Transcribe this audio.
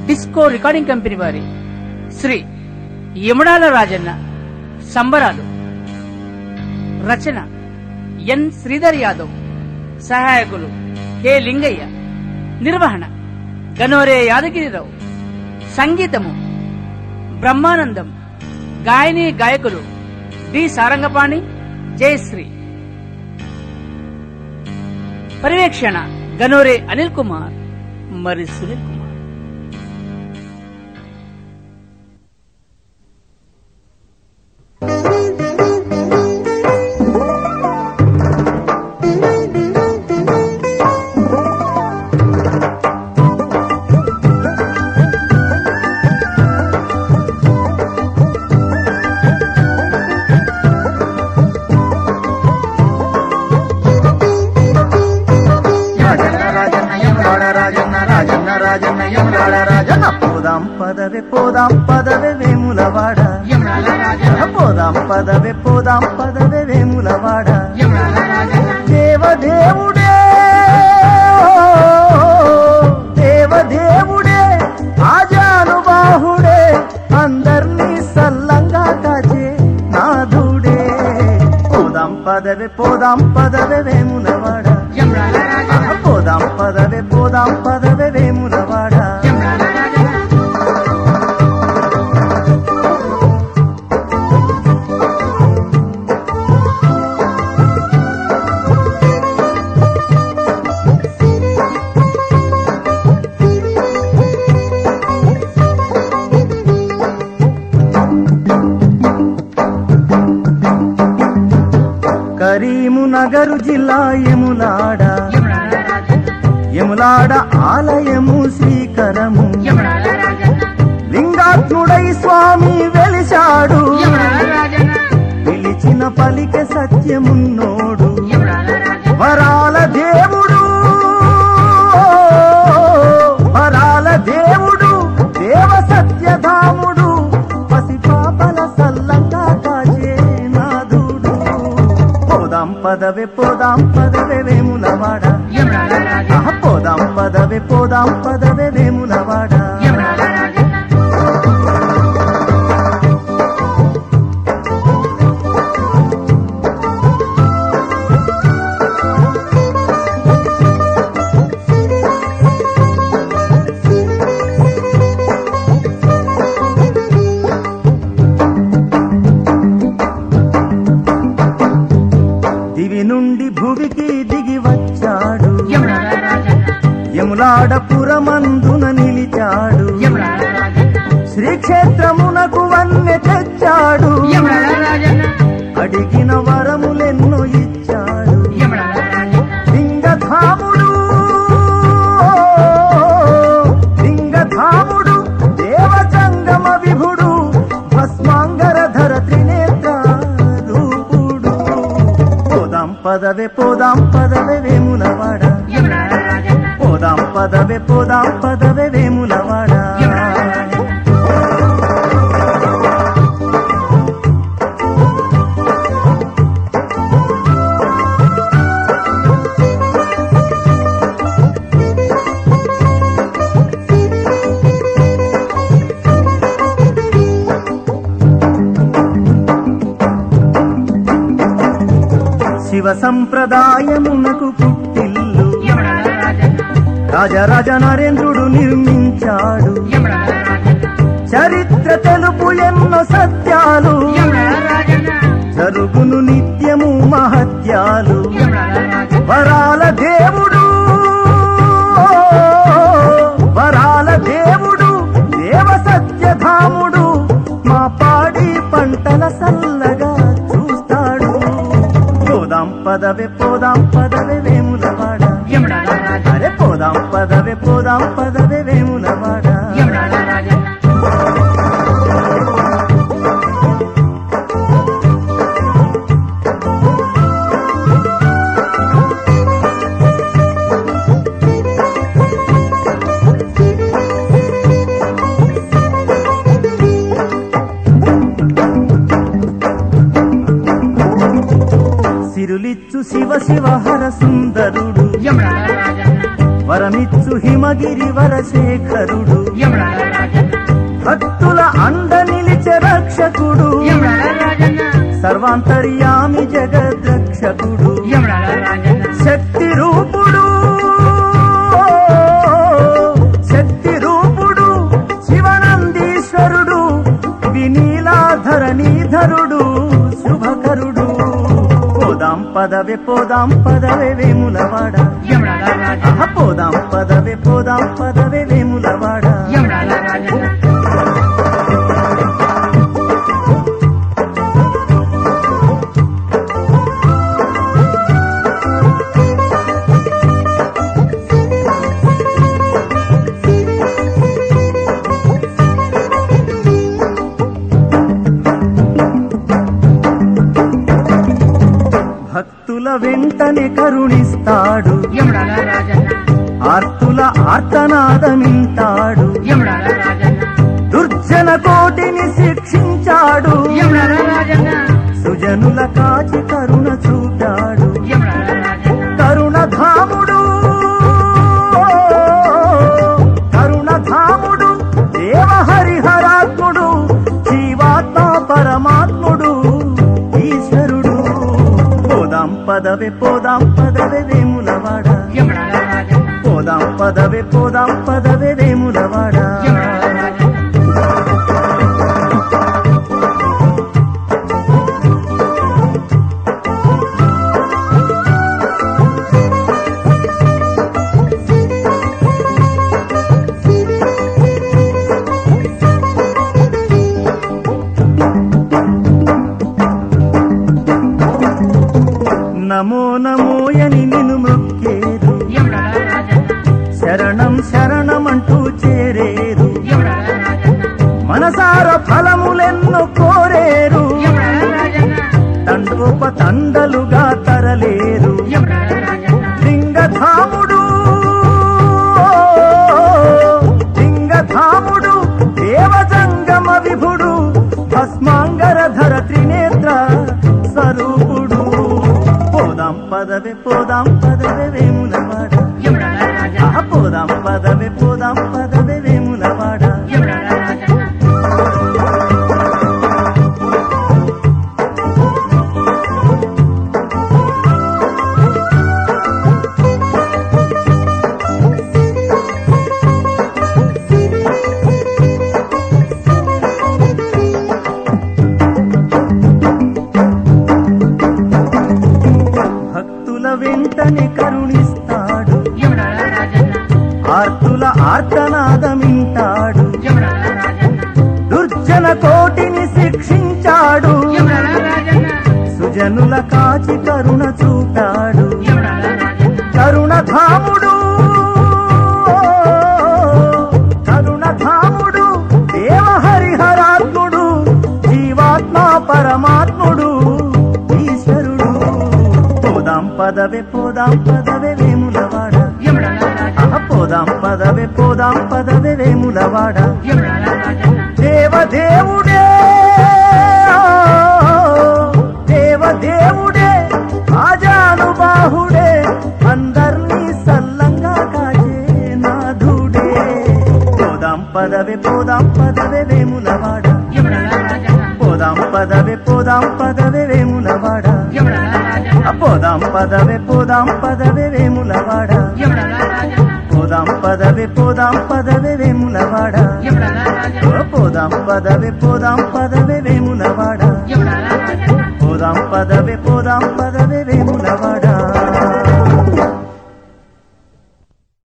disco recording company వారి శ్రీ యముడాల రాజన్న సంబరాలు రచన ఎన్ శ్రీధర్ యాదవ్ సహాయకులు కె లింగయ్య నిర్వహణ గనోరే యాదగిరిరావు సంగీతము బ్రహ్మానందం గాయని గాయకులు డి సారంగపాణి జయశ్రీ పర్యవేక్షణ గనోరే అనిల్ కుమార్ మరి సునీల్ కుమార్ రాజన్న రాజన్న యమలాడ రాజన్న రాజన్న రాజన్న యమలాడ రాజన్న పోదాం పదవే పోదాం పదవే వేములవాడ యమలాల రాజన్న పోదాం పదవే పోదాం పదవే వేములవాడ యమలాల రాజన్న దేవదేవుడే దేవదేవుడే ఆజానుబాహుడే అందర్నీ సల్లంగా కాచే నాథుడే పోదాం పదవే పోదాం పదవే వేములవాడ యమలాల రాజన్న పోదాం పదవే పోదాం పదవే వేములవాడ యమలాల రాజన్న కరీమునగరు జిల్లా ఎములాడ యమలాల రాజన్న ఎములాడ ఆలయము శ్రీకరము యమలాల రాజన్న లింగాత్ముడై స్వామి వెలిశాడు యమలాల రాజన్న పిలిచిన పలికె సత్యమున్నోడు యమలాల రాజన్న వరాల దేవుడు వరాల దేవుడు దేవ సత్యధాముడు పసిపాపల సల్లంగా కాచే నాదుడు పోదాం పదవే పోదాం పదవే వేములవాడ యమలాల రాజన్న ఆహ, పోదాం పదవే పోదాం పదవే వేములవాడ యమలాల రాజన్న దివి నుండి భువికి దిగి వచ్చాడు యమలాల రాజన్న యములాడపురమందున నిలిచాడు యమలాల రాజన్న శ్రీక్షేత్రమునకు వన్నె తెచ్చాడు యమలాల రాజన్న అడిగిన వరములెన్నో ఇచ్చాడు యమలాల రాజన్న లింగధాముడు లింగధాముడు దేవజంగమ విభుడు భస్మాంగరధర త్రినేత్ర రూపుడు పోదాం పదవే పోదాం పదవే వేములవాడ యమలాల రాజన్న పోదాం పదవే పోదాం పదవే వేములవాడ యమలాల రాజన్న శివ సంప్రదాయమునకు పుట్టిల్లు యమలాల రాజన్న రాజరాజ నరేంద్రుడు నిర్మించాడు యమలాల రాజన్న చరిత్ర తెలుపు ఎన్నో సత్యాలు యమలాల రాజన్న జరుగును నిత్యము మహత్యాలు యమలాల రాజన్న వరాల దేవుడు వరాల దేవుడు దేవ సత్యధాముడు మా పాడి పంటల సల్లగా చూస్తాడు పోదాం పదవే పోదాం పదవే వేములవాడ యమలాల రాజన్న అరే పోదాం పదవే పోదాం పదవే వేములవాడ యమలాల రాజన్న సిరులిచ్చు శివ శివ హర సుందరుడు యమలాల రాజన్న వరమిచ్చు హిమగిరి వరశేఖరుడు యమలాల భక్తుల అండ నిలిచే రక్షకుడు యమలాల రాజన్న సర్వాంతర్యామి జగద్రక్షకుడు యమలాల రాజన్న శక్తి రూపుడు శక్తి రూపుడు శివనందీశ్వరుడు వినీలాధరణీధరుడు శుభకరుడు పోదాం పదవే పోదాం పదవే వేములవాడ యమలాల రాజన్న ఆహ, పోదాం పదవే పోదాం పదవే వేములవాడ యమలాల రాజన్న భక్తుల వెంటనే కరుణిస్తాడు యమలాల రాజన్న ఆర్తుల ఆర్తనాదమింటాడు యమలాల రాజన్న దుర్జన కోటిని శిక్షించాడు యమలాల రాజన్న సుజనుల కాచి కరుణ చూపాడు యమలాల రాజన్న కరుణధాముడు కరుణధాముడు దేవహరిహరాత్ముడు జీవాత్మ పరమాత్ముడు ఈశ్వరుడు పోదాం పదవే పోదాం పదవే వేములవాడ యమలాల రాజన్న పోదాం పదవే పోదాం పదవే వేములవాడ యమలాల రాజన్న నమో నమోయని నిన్ను మొక్కేరు యమలాల రాజన్న శరణం శరణమంటూ చేరేరు యమలాల రాజన్న మనసార ఫలములెన్నో కోరేరు యమలాల రాజన్న తండోప తండలుగా తరలేరు యమలాల రాజన్న లింగధాముడు లింగధాముడు దేవజంగమ విభుడు భస్మాంగరధర త్రినేత్ర స్వరూపుడు పోదాం పదవే పోదాం పదవే వేములవాడ యమలాల రాజన్న ఆహ, పోదాం పదవే పోదాం పదవే వేములవాడ యమలాల రాజన్న భక్తుల వెంటనే కరుణిస్తాడు యమలాల రాజన్న ఆర్తుల ఆర్తనాదమింటాడు యమలాల రాజన్న దుర్జన కోటిని శిక్షించాడు యమలాల రాజన్న సుజనుల కాచి కరుణ చూపాడు యమలాల రాజన్న కరుణధాముడు కరుణధాముడు దేవహరిహరాత్ముడు జీవాత్మ పరమాత్ముడు ఈశ్వరుడు పోదాం పదవే పోదాం పదవే వేములవాడ యమలాల రాజన్న ఆహ, పోదాం పదవే పోదాం పదవే వేములవాడ యమలాల రాజన్న దేవదేవుడే దేవదేవుడే ఆజానుబాహుడే అందర్నీ సల్లంగా కాచే నాథుడే పోదాం పదవే పోదాం పదవే వేములవాడ యమలాల రాజన్న పోదాం పదవే పోదాం పదవే వేములవాడ యమలాల రాజన్న పోదాం పదవే పోదాం పదవే వేములవాడ యమలాల రాజన్న పోదాం పదవే పోదాం పదవే వేములవాడ యమలాల రాజన్న పోదాం పదవే పోదాం పదవే వేములవాడ యమలాల రాజన్న పోదాం పదవే పోదాం పదవే వేములవాడ